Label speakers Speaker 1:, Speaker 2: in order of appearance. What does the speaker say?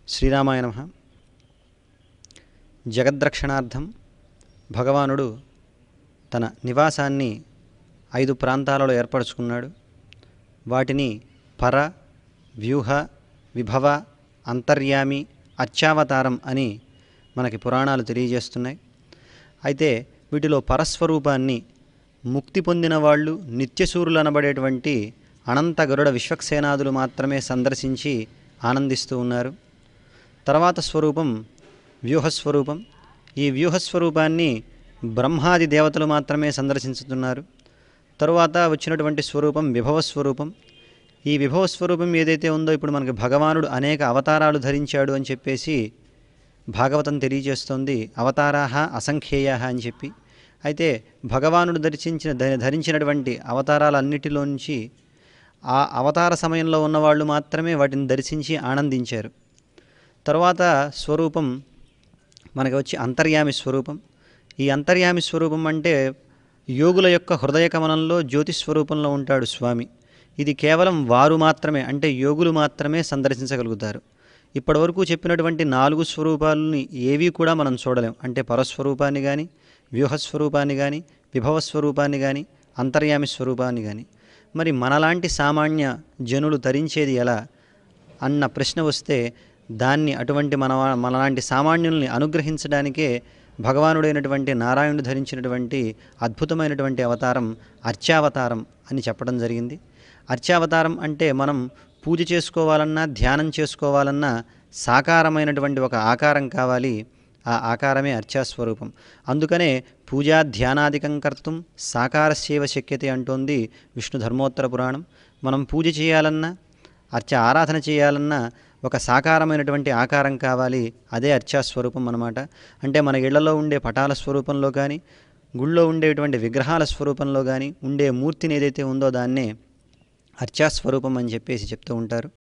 Speaker 1: శ్రీరామాయ నమ జగద్రక్షణార్థం భగవానుడు తన నివాసాన్ని ఐదు ప్రాంతాలలో ఏర్పరచుకున్నాడు వాటిని పర వ్యూహ విభవ అంతర్యామి అర్చావతారం అని మనకి పురాణాలు తెలియజేస్తున్నాయి అయితే వీటిలో పరస్వరూపాన్ని ముక్తి పొందిన వాళ్ళు నిత్యసూరులు అనబడేటువంటి అనంత గరుడ విశ్వక్సేనాదులు మాత్రమే సందర్శించి ఆనందిస్తూ ఉన్నారు తర్వాత స్వరూపం వ్యూహస్వరూపం ఈ వ్యూహస్వరూపాన్ని బ్రహ్మాది దేవతలు మాత్రమే సందర్శించుతున్నారు తరువాత వచ్చినటువంటి స్వరూపం విభవ స్వరూపం ఈ విభవ స్వరూపం ఏదైతే ఉందో ఇప్పుడు మనకి భగవానుడు అనేక అవతారాలు ధరించాడు అని చెప్పేసి భాగవతం తెలియజేస్తోంది అవతారాహ అసంఖ్యేయ అని చెప్పి అయితే భగవానుడు దర్శించిన ధ- ధరించినటువంటి అవతారాలన్నిటిలోంచి ఆ అవతార సమయంలో ఉన్నవాళ్ళు మాత్రమే వాటిని దర్శించి ఆనందించారు తరువాత స్వరూపం మనకి వచ్చి అంతర్యామి స్వరూపం ఈ అంతర్యామి స్వరూపం అంటే యోగుల యొక్క హృదయ కమలంలో జ్యోతి స్వరూపంలో ఉంటాడు స్వామి ఇది కేవలం వారు మాత్రమే అంటే యోగులు మాత్రమే సందర్శించగలుగుతారు ఇప్పటివరకు చెప్పినటువంటి నాలుగు స్వరూపాలని ఏవి కూడా మనం చూడలేం అంటే పరస్వరూపాన్ని కానీ వ్యూహస్వరూపాన్ని కానీ విభవ స్వరూపాన్ని కానీ అంతర్యామి స్వరూపాన్ని కానీ మరి మనలాంటి సామాన్య జనులు తరించేది ఎలా అన్న ప్రశ్న వస్తే దాన్ని అటువంటి మన మనలాంటి సామాన్యుల్ని అనుగ్రహించడానికే భగవానుడైనటువంటి నారాయణుడు ధరించినటువంటి అద్భుతమైనటువంటి అవతారం అర్చావతారం అని చెప్పడం జరిగింది అర్చావతారం అంటే మనం పూజ చేసుకోవాలన్నా ధ్యానం చేసుకోవాలన్నా సాకారమైనటువంటి ఒక ఆకారం కావాలి ఆ ఆకారమే అర్చాస్వరూపం అందుకనే పూజా ధ్యానాదికం కర్తం సాకారస్యవ శక్యతే అంటోంది విష్ణు ధర్మోత్తర పురాణం మనం పూజ చేయాలన్నా అర్చ ఆరాధన చేయాలన్నా ఒక సాకారమైనటువంటి ఆకారం కావాలి అదే అర్చాస్వరూపం అన్నమాట అంటే మన ఇళ్లలో ఉండే పటాల స్వరూపంలో కానీ గుళ్ళో ఉండేటువంటి విగ్రహాల స్వరూపంలో కానీ ఉండే మూర్తిని ఏదైతే ఉందో దాన్నే అర్చాస్వరూపం అని చెప్పేసి చెప్తూ ఉంటారు